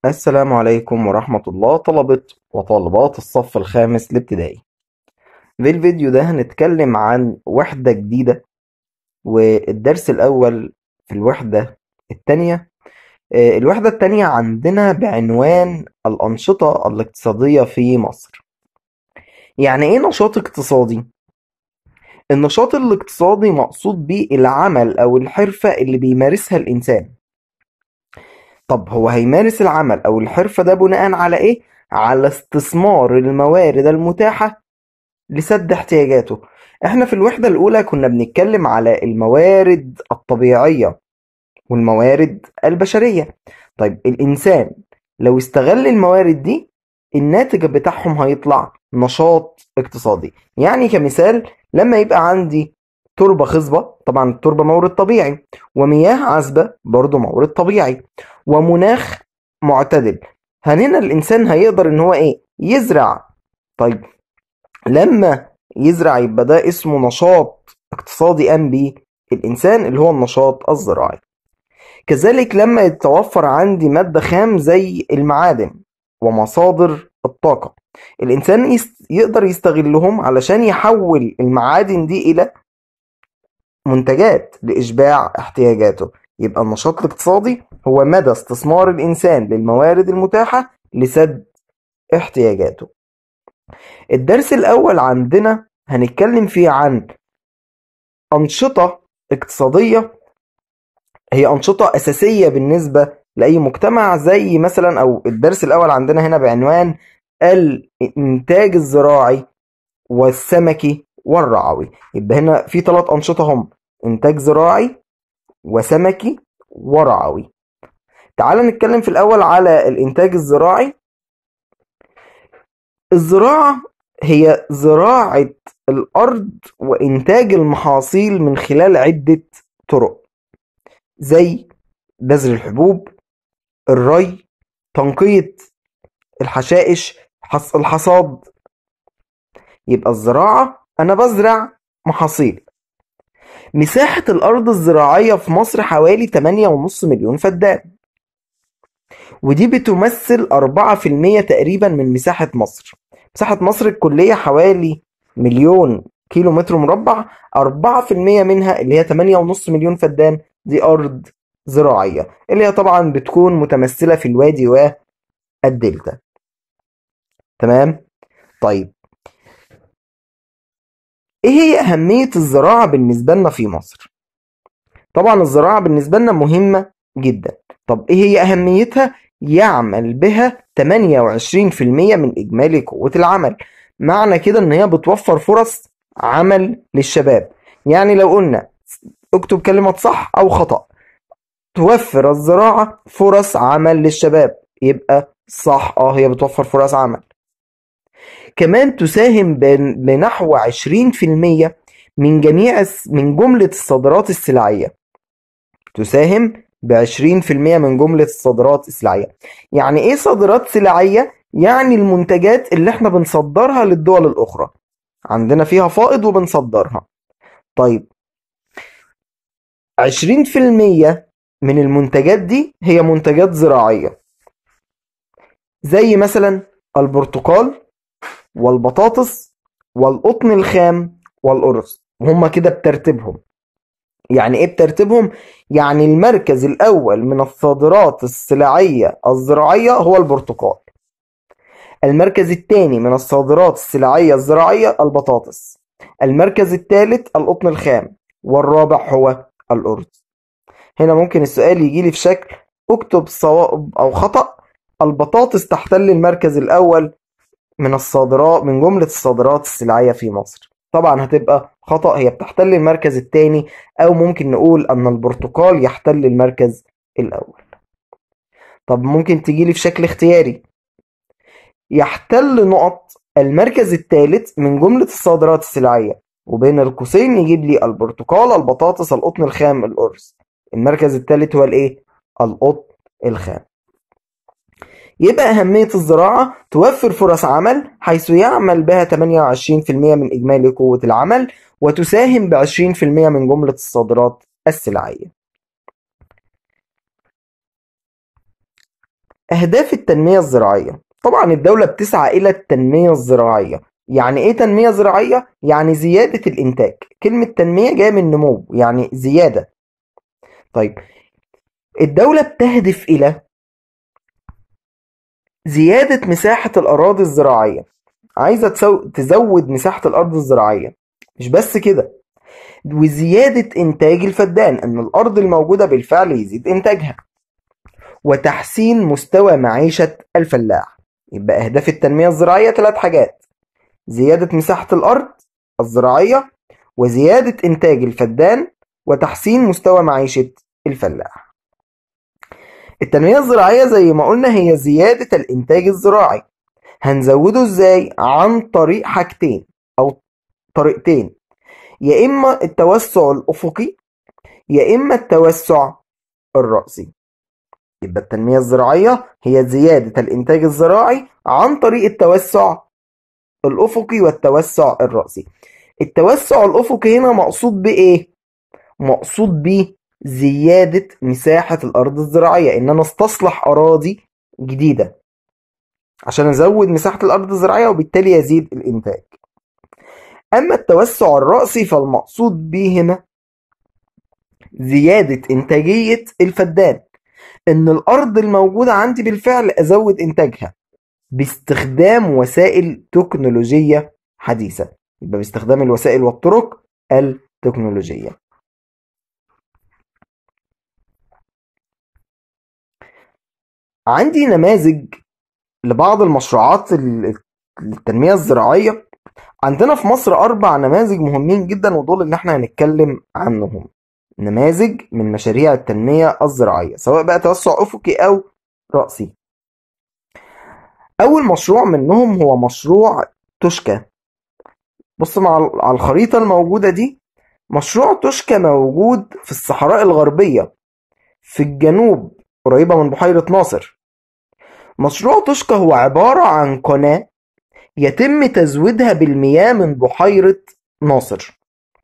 السلام عليكم ورحمة الله طلبة وطالبات الصف الخامس الابتدائي في الفيديو ده هنتكلم عن وحدة جديدة والدرس الأول في الوحدة التانية آه، الوحدة التانية عندنا بعنوان الأنشطة الاقتصادية في مصر يعني إيه نشاط اقتصادي؟ النشاط الاقتصادي مقصود بيه العمل أو الحرفة اللي بيمارسها الإنسان طب هو هيمارس العمل أو الحرفة ده بناء على إيه؟ على استثمار الموارد المتاحة لسد احتياجاته احنا في الوحدة الأولى كنا بنتكلم على الموارد الطبيعية والموارد البشرية طيب الإنسان لو استغل الموارد دي الناتج بتاعهم هيطلع نشاط اقتصادي يعني كمثال لما يبقى عندي تربة خصبة طبعا التربة مورد طبيعي ومياه عذبة برضه مورد طبيعي ومناخ معتدل هنا الإنسان هيقدر إن هو إيه يزرع طيب لما يزرع يبقى ده اسمه نشاط اقتصادي قام بيه الإنسان اللي هو النشاط الزراعي كذلك لما يتوفر عندي مادة خام زي المعادن ومصادر الطاقة الإنسان يست- يقدر يستغلهم علشان يحول المعادن دي إلى منتجات لإشباع احتياجاته يبقى النشاط الاقتصادي هو مدى استثمار الإنسان للموارد المتاحة لسد احتياجاته الدرس الأول عندنا هنتكلم فيه عن أنشطة اقتصادية هي أنشطة أساسية بالنسبة لأي مجتمع زي مثلا أو الدرس الأول عندنا هنا بعنوان الإنتاج الزراعي والسمكي والرعوي يبقى هنا في ثلاث أنشطة هم إنتاج زراعي وسمكي ورعوي تعال نتكلم في الأول على الإنتاج الزراعي الزراعة هي زراعة الأرض وإنتاج المحاصيل من خلال عدة طرق زي بذر الحبوب الري تنقية الحشائش حص- الحصاد يبقى الزراعة أنا بزرع محاصيل مساحة الأرض الزراعية في مصر حوالي 8.5 مليون فدان ودي بتمثل 4% تقريبا من مساحة مصر مساحة مصر الكلية حوالي مليون كيلو متر مربع 4% منها اللي هي 8.5 مليون فدان دي أرض زراعية اللي هي طبعا بتكون متمثلة في الوادي والدلتا تمام طيب ايه هي أهمية الزراعة بالنسبة لنا في مصر طبعا الزراعة بالنسبة لنا مهمة جدا طب ايه هي أهميتها يعمل بها 28% من إجمالي قوة العمل معنى كده ان هي بتوفر فرص عمل للشباب يعني لو قلنا اكتب كلمة صح او خطأ توفر الزراعة فرص عمل للشباب يبقى صح اه هي بتوفر فرص عمل كمان تساهم بن- بنحو 20% من جميع الس- من جملة الصادرات السلعية تساهم ب 20% من جملة الصادرات السلعية يعني ايه صادرات سلعية؟ يعني المنتجات اللي احنا بنصدرها للدول الأخرى عندنا فيها فائض وبنصدرها طيب 20% من المنتجات دي هي منتجات زراعية زي مثلا البرتقال والبطاطس والقطن الخام والأرز وهم كده بترتيبهم يعني ايه بترتيبهم يعني المركز الاول من الصادرات السلعية الزراعية هو البرتقال المركز الثاني من الصادرات السلعية الزراعية البطاطس المركز الثالث القطن الخام والرابع هو الأرز هنا ممكن السؤال يجي لي في شكل اكتب صواب أو خطأ البطاطس تحتل المركز الأول من الصادرات من جملة الصادرات السلعية في مصر طبعا هتبقى خطأ هي بتحتل المركز الثاني أو ممكن نقول أن البرتقال يحتل المركز الأول طب ممكن تجيلي في شكل اختياري يحتل نقط المركز الثالث من جملة الصادرات السلعية وبين القوسين يجيب لي البرتقال البطاطس القطن الخام الأرز المركز الثالث هو الإيه؟ القطن الخام يبقى أهمية الزراعة توفر فرص عمل حيث يعمل بها 28% من إجمالي قوة العمل وتساهم ب 20% من جملة الصادرات السلعية أهداف التنمية الزراعية طبعا الدولة بتسعى إلى التنمية الزراعية يعني إيه تنمية زراعية؟ يعني زيادة الإنتاج كلمة تنمية جاية من نمو يعني زيادة طيب الدولة بتهدف إلى زيادة مساحة الأراضي الزراعية عايزة تسو... تزود مساحة الأرض الزراعية مش بس كده وزيادة إنتاج الفدان أن الأرض الموجودة بالفعل يزيد إنتاجها وتحسين مستوى معيشة الفلاح يبقى أهداف التنمية الزراعية ثلاث حاجات زيادة مساحة الأرض الزراعية وزيادة إنتاج الفدان وتحسين مستوى معيشة الفلاح التنمية الزراعية زي ما قلنا هي زيادة الإنتاج الزراعي هنزوده إزاي؟ عن طريق حاجتين أو طريقتين يا إما التوسع الأفقي يا إما التوسع الرأسي يبقى التنمية الزراعية هي زيادة الإنتاج الزراعي عن طريق التوسع الأفقي والتوسع الرأسي التوسع الأفقي هنا مقصود بإيه؟ مقصود بيه زيادة مساحة الأرض الزراعية إن أنا استصلح أراضي جديدة عشان أزود مساحة الأرض الزراعية وبالتالي يزيد الإنتاج أما التوسع الرأسي فالمقصود به هنا زيادة إنتاجية الفدان إن الأرض الموجودة عندي بالفعل أزود إنتاجها باستخدام وسائل تكنولوجية حديثة يبقى باستخدام الوسائل والطرق التكنولوجية عندي نماذج لبعض المشروعات التنمية الزراعية عندنا في مصر أربع نماذج مهمين جدا ودول اللي احنا هنتكلم عنهم نماذج من مشاريع التنمية الزراعية سواء بقى توسع أفقي أو رأسي أول مشروع منهم هو مشروع توشكا بص مع على الخريطة الموجودة دي مشروع توشكا موجود في الصحراء الغربية في الجنوب قريبة من بحيرة ناصر مشروع توشكا هو عبارة عن قناة يتم تزويدها بالمياه من بحيرة ناصر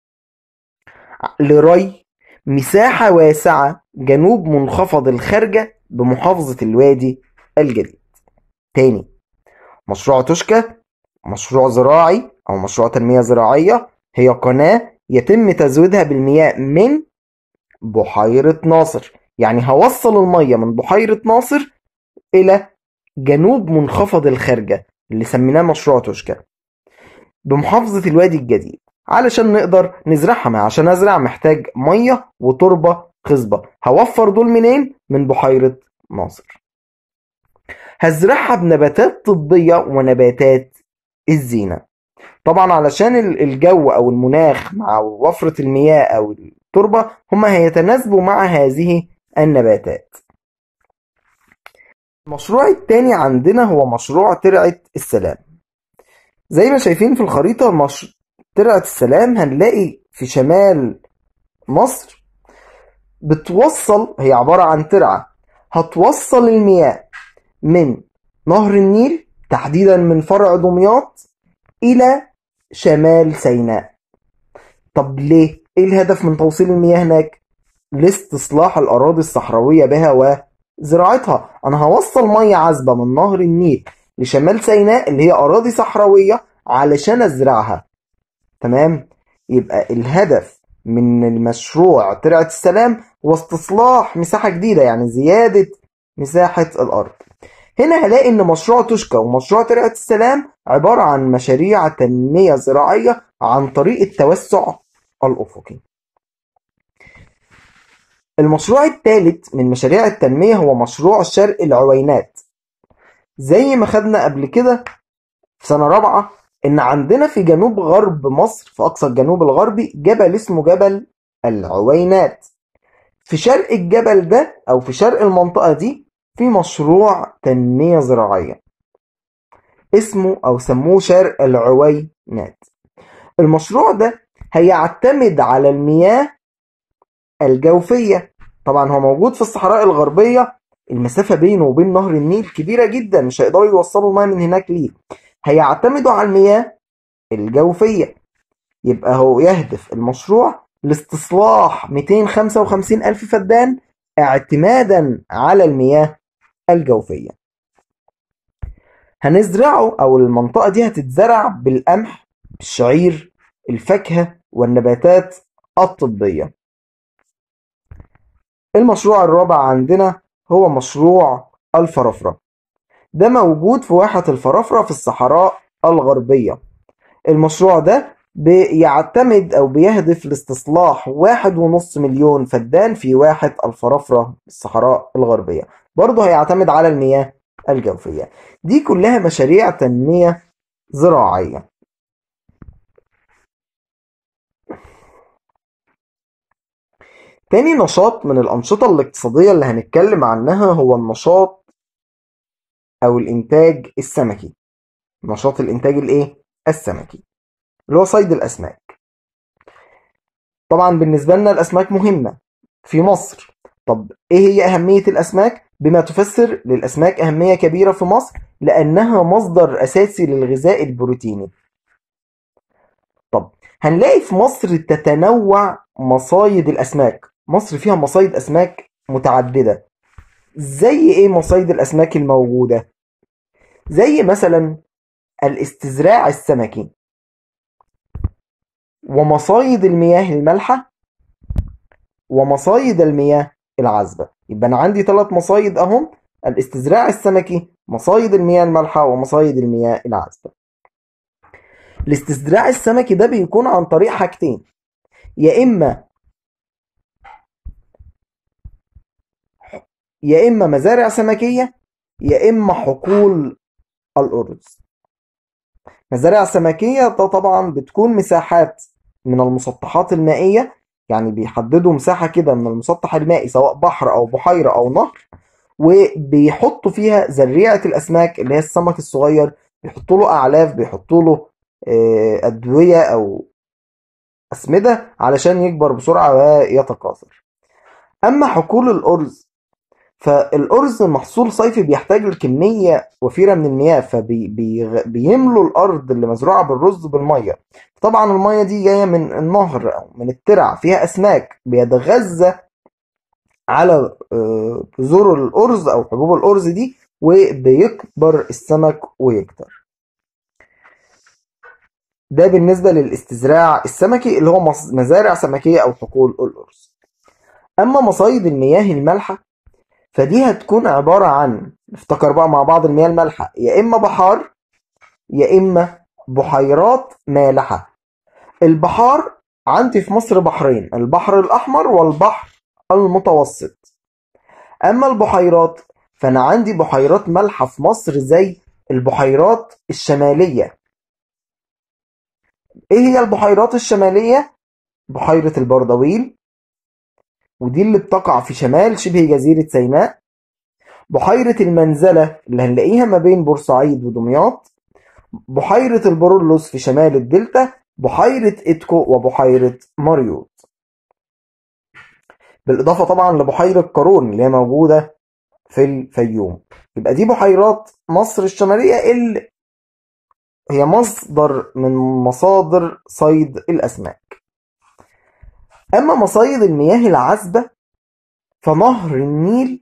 لري مساحة واسعة جنوب منخفض الخارجة بمحافظة الوادي الجديد تاني مشروع توشكا مشروع زراعي أو مشروع تنمية زراعية هي قناة يتم تزويدها بالمياه من بحيرة ناصر يعني هوصل المية من بحيرة ناصر إلى جنوب منخفض الخارجة اللي سميناه مشروع توشكا بمحافظة الوادي الجديد علشان نقدر نزرعها ما عشان ازرع محتاج مية وتربة خصبة هوفر دول منين من بحيرة ناصر هزرعها بنباتات طبية ونباتات الزينة طبعا علشان الجو او المناخ مع وفرة المياه او التربة هما هيتناسبوا مع هذه النباتات المشروع التاني عندنا هو مشروع ترعة السلام زي ما شايفين في الخريطة مش... ترعة السلام هنلاقي في شمال مصر بتوصل هي عبارة عن ترعة هتوصل المياه من نهر النيل تحديدا من فرع دمياط إلى شمال سيناء طب ليه؟ إيه الهدف من توصيل المياه هناك؟ لاستصلاح الأراضي الصحراوية بها وزراعتها أنا هوصل مية عذبة من نهر النيل لشمال سيناء اللي هي أراضي صحراوية علشان أزرعها تمام؟ يبقى الهدف من المشروع ترعة السلام هو استصلاح مساحة جديدة يعني زيادة مساحة الأرض هنا هلاقي ان مشروع توشكا ومشروع ترعة السلام عبارة عن مشاريع تنمية زراعية عن طريق التوسع الأفقي المشروع الثالث من مشاريع التنمية هو مشروع شرق العوينات زي ما خدنا قبل كده في سنة رابعة إن عندنا في جنوب غرب مصر في أقصى الجنوب الغربي جبل اسمه جبل العوينات في شرق الجبل ده أو في شرق المنطقة دي في مشروع تنمية زراعية اسمه أو سموه شرق العوينات المشروع ده هيعتمد على المياه الجوفية طبعا هو موجود في الصحراء الغربية المسافة بينه وبين نهر النيل كبيرة جدا مش هيقدروا يوصلوا المياه من هناك ليه هيعتمدوا على المياه الجوفية يبقى هو يهدف المشروع لاستصلاح 255 ألف فدان اعتمادا على المياه الجوفية هنزرعه أو المنطقة دي هتتزرع بالقمح الشعير الفاكهة والنباتات الطبية المشروع الرابع عندنا هو مشروع الفرافرة ده موجود في واحة الفرافرة في الصحراء الغربية المشروع ده بيعتمد أو بيهدف لاستصلاح واحد ونص مليون فدان في واحة الفرافرة الصحراء الغربية برضه هيعتمد على المياه الجوفية دي كلها مشاريع تنمية زراعية تاني نشاط من الأنشطة الاقتصادية اللي هنتكلم عنها هو النشاط أو الإنتاج السمكي نشاط الإنتاج الإيه؟ السمكي اللي هو صيد الأسماك طبعا بالنسبة لنا الأسماك مهمة في مصر طب إيه هي أهمية الأسماك؟ بما تفسر للأسماك أهمية كبيرة في مصر لأنها مصدر أساسي للغذاء البروتيني طب هنلاقي في مصر تتنوع مصايد الأسماك مصر فيها مصايد أسماك متعددة زي إيه مصايد الأسماك الموجودة؟ زي مثلا الاستزراع السمكي ومصايد المياه المالحة ومصايد المياه العذبة يبقى أنا عندي ثلاث مصايد أهم الاستزراع السمكي مصايد المياه المالحة ومصايد المياه العذبة الاستزراع السمكي ده بيكون عن طريق حاجتين يا إما يا إما مزارع سمكية يا إما حقول الأرز مزارع سمكية ده طبعا بتكون مساحات من المسطحات المائية يعني بيحددوا مساحة كده من المسطح المائي سواء بحر أو بحيرة أو نهر وبيحطوا فيها زريعة الأسماك اللي هي السمك الصغير بيحطوا له أعلاف بيحطوا له أدوية أو أسمدة علشان يكبر بسرعة ويتكاثر أما حقول الأرز فالأرز محصول صيفي بيحتاج لكمية وفيرة من المياه فبيملوا الأرض اللي مزروعة بالرز بالمية طبعا المية دي جاية من النهر أو من الترع فيها أسماك بيتغذى على بذور الأرز أو حبوب الأرز دي وبيكبر السمك ويكتر ده بالنسبة للاستزراع السمكي اللي هو مزارع سمكية أو حقول الأرز أما مصايد المياه المالحة فدي هتكون عبارة عن نفتكر بقى مع بعض المياه المالحة يا إما بحار يا إما بحيرات مالحة البحار عندي في مصر بحرين البحر الأحمر والبحر المتوسط أما البحيرات فأنا عندي بحيرات مالحة في مصر زي البحيرات الشمالية إيه هي البحيرات الشمالية؟ بحيرة البردويل ودي اللي بتقع في شمال شبه جزيرة سيناء بحيرة المنزلة اللي هنلاقيها ما بين بورسعيد ودمياط بحيرة البرولوس في شمال الدلتا بحيرة إتكو وبحيرة مريوط بالإضافة طبعا لبحيرة قارون اللي هي موجودة في الفيوم يبقى دي بحيرات مصر الشمالية اللي هي مصدر من مصادر صيد الأسماك أما مصايد المياه العذبة فنهر النيل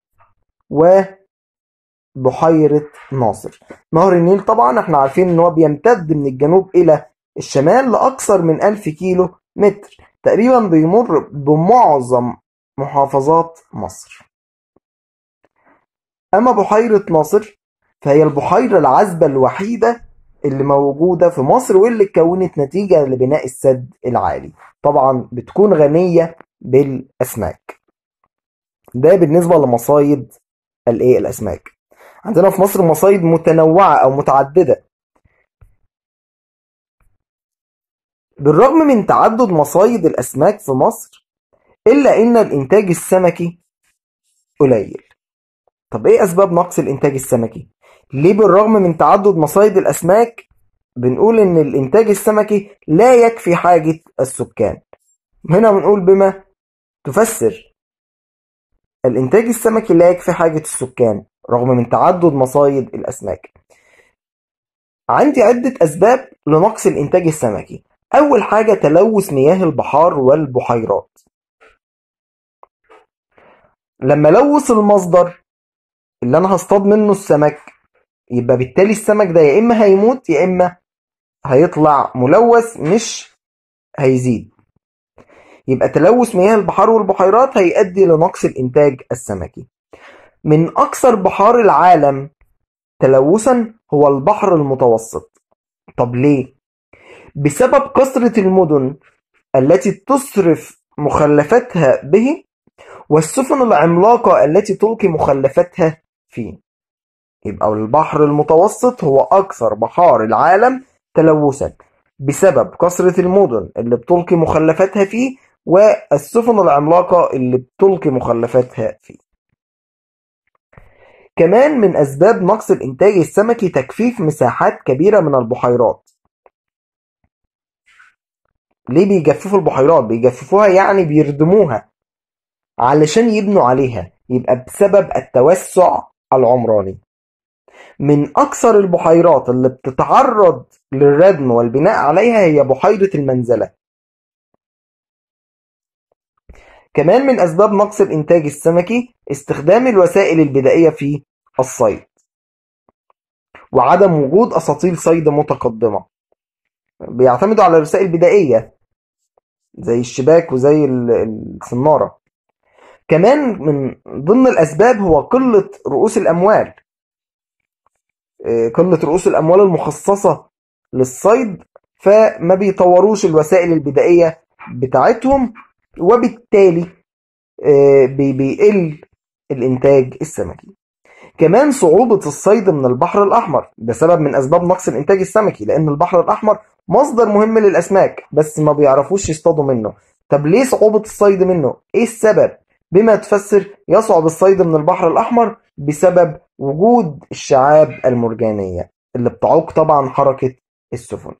وبحيرة ناصر نهر النيل طبعا احنا عارفين ان هو بيمتد من الجنوب الى الشمال لأكثر من ألف كيلو متر تقريبا بيمر بمعظم محافظات مصر أما بحيرة ناصر فهي البحيرة العذبة الوحيدة اللي موجودة في مصر واللي اتكونت نتيجة لبناء السد العالي طبعا بتكون غنية بالأسماك ده بالنسبة لمصايد الايه الأسماك عندنا في مصر مصايد متنوعة أو متعددة بالرغم من تعدد مصايد الأسماك في مصر إلا إن الإنتاج السمكي قليل طب إيه أسباب نقص الإنتاج السمكي؟ ليه بالرغم من تعدد مصايد الأسماك بنقول إن الإنتاج السمكي لا يكفي حاجة السكان هنا بنقول بما تفسر الإنتاج السمكي لا يكفي حاجة السكان رغم من تعدد مصايد الأسماك عندي عدة أسباب لنقص الإنتاج السمكي أول حاجة تلوث مياه البحار والبحيرات لما لوث المصدر اللي انا هصطاد منه السمك يبقى بالتالي السمك ده يا اما هيموت يا اما هيطلع ملوث مش هيزيد يبقى تلوث مياه البحار والبحيرات هيؤدي لنقص الانتاج السمكي من اكثر بحار العالم تلوثا هو البحر المتوسط طب ليه بسبب كثرة المدن التي تصرف مخلفاتها به والسفن العملاقة التي تلقي مخلفاتها فيه يبقى البحر المتوسط هو أكثر بحار العالم تلوثا بسبب كثرة المدن اللي بتلقي مخلفاتها فيه والسفن العملاقة اللي بتلقي مخلفاتها فيه كمان من أسباب نقص الإنتاج السمكي تجفيف مساحات كبيرة من البحيرات ليه بيجففوا البحيرات بيجففوها يعني بيردموها علشان يبنوا عليها يبقى بسبب التوسع العمراني من أكثر البحيرات اللي بتتعرض للردم والبناء عليها هي بحيرة المنزلة كمان من أسباب نقص الإنتاج السمكي استخدام الوسائل البدائية في الصيد وعدم وجود أساطيل صيد متقدمة بيعتمدوا على رسائل بدائية زي الشباك وزي الصنارة كمان من ضمن الأسباب هو قلة رؤوس الأموال قلة رؤوس الأموال المخصصة للصيد فما بيطوروش الوسائل البدائية بتاعتهم وبالتالي بيقل الإنتاج السمكي كمان صعوبة الصيد من البحر الأحمر ده سبب من أسباب نقص الإنتاج السمكي لأن البحر الأحمر مصدر مهم للأسماك بس ما بيعرفوش يصطادوا منه طب ليه صعوبة الصيد منه؟ إيه السبب؟ بما تفسر يصعب الصيد من البحر الأحمر بسبب وجود الشعاب المرجانية اللي بتعوق طبعا حركة السفن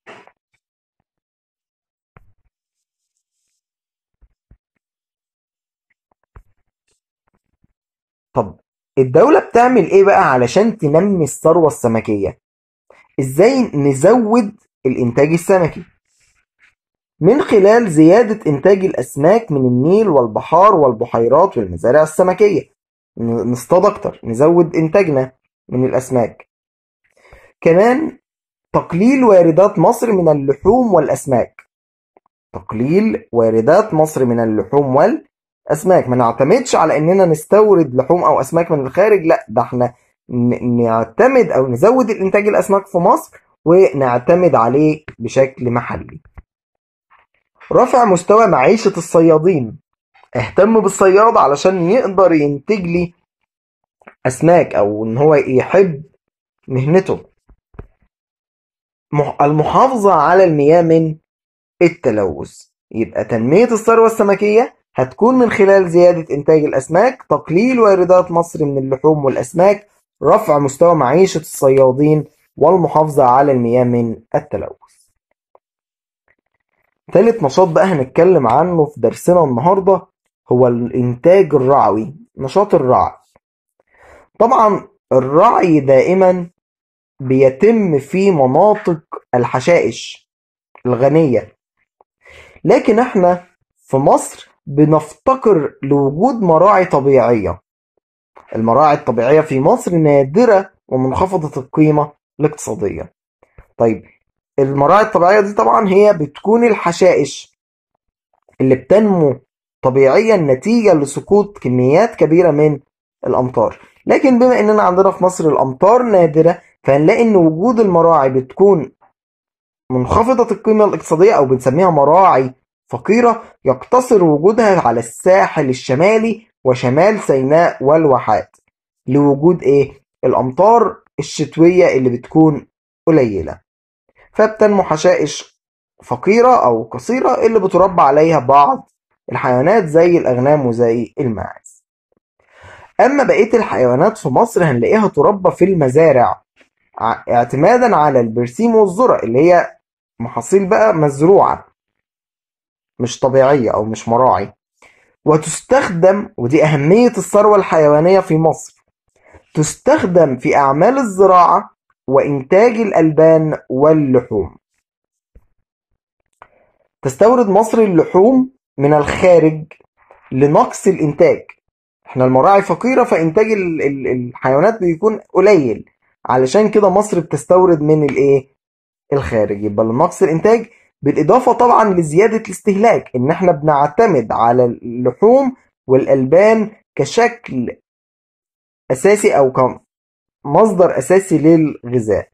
طب الدولة بتعمل ايه بقى علشان تنمي الثروة السمكية ازاي نزود الانتاج السمكي من خلال زيادة انتاج الاسماك من النيل والبحار والبحيرات والمزارع السمكية نصطاد اكتر نزود انتاجنا من الاسماك كمان تقليل واردات مصر من اللحوم والاسماك تقليل واردات مصر من اللحوم والاسماك ما نعتمدش على اننا نستورد لحوم او اسماك من الخارج لا ده احنا نعتمد او نزود الانتاج الاسماك في مصر ونعتمد عليه بشكل محلي رفع مستوى معيشة الصيادين اهتم بالصياد علشان يقدر ينتج لي اسماك او ان هو يحب مهنته المحافظة على المياه من التلوث يبقى تنمية الثروة السمكية هتكون من خلال زيادة إنتاج الأسماك تقليل واردات مصر من اللحوم والأسماك رفع مستوى معيشة الصيادين والمحافظة على المياه من التلوث ثالث نشاط بقى هنتكلم عنه في درسنا النهاردة هو الإنتاج الرعوي نشاط الرعي طبعا الرعي دائما بيتم في مناطق الحشائش الغنية لكن احنا في مصر بنفتقر لوجود مراعي طبيعية المراعي الطبيعية في مصر نادرة ومنخفضة القيمة الاقتصادية طيب المراعي الطبيعية دي طبعا هي بتكون الحشائش اللي بتنمو طبيعيا نتيجة لسقوط كميات كبيرة من الأمطار لكن بما إننا عندنا في مصر الأمطار نادرة فهنلاقي إن وجود المراعي بتكون منخفضة القيمة الاقتصادية أو بنسميها مراعي فقيرة يقتصر وجودها على الساحل الشمالي وشمال سيناء والواحات لوجود إيه؟ الأمطار الشتوية اللي بتكون قليلة فبتنمو حشائش فقيرة أو قصيرة اللي بتربى عليها بعض الحيوانات زي الأغنام وزي الماعز أما بقية الحيوانات في مصر هنلاقيها تربى في المزارع اعتمادا على البرسيم والذرة اللي هي محاصيل بقى مزروعة مش طبيعية أو مش مراعي وتستخدم ودي أهمية الثروة الحيوانية في مصر تستخدم في أعمال الزراعة وإنتاج الألبان واللحوم تستورد مصر اللحوم من الخارج لنقص الإنتاج احنا المراعي فقيرة فإنتاج ال- ال- الحيوانات بيكون قليل علشان كده مصر بتستورد من الايه الخارج يبقى نقص الإنتاج بالإضافة طبعا لزيادة الاستهلاك إن احنا بنعتمد على اللحوم والألبان كشكل أساسي أو كمصدر أساسي للغذاء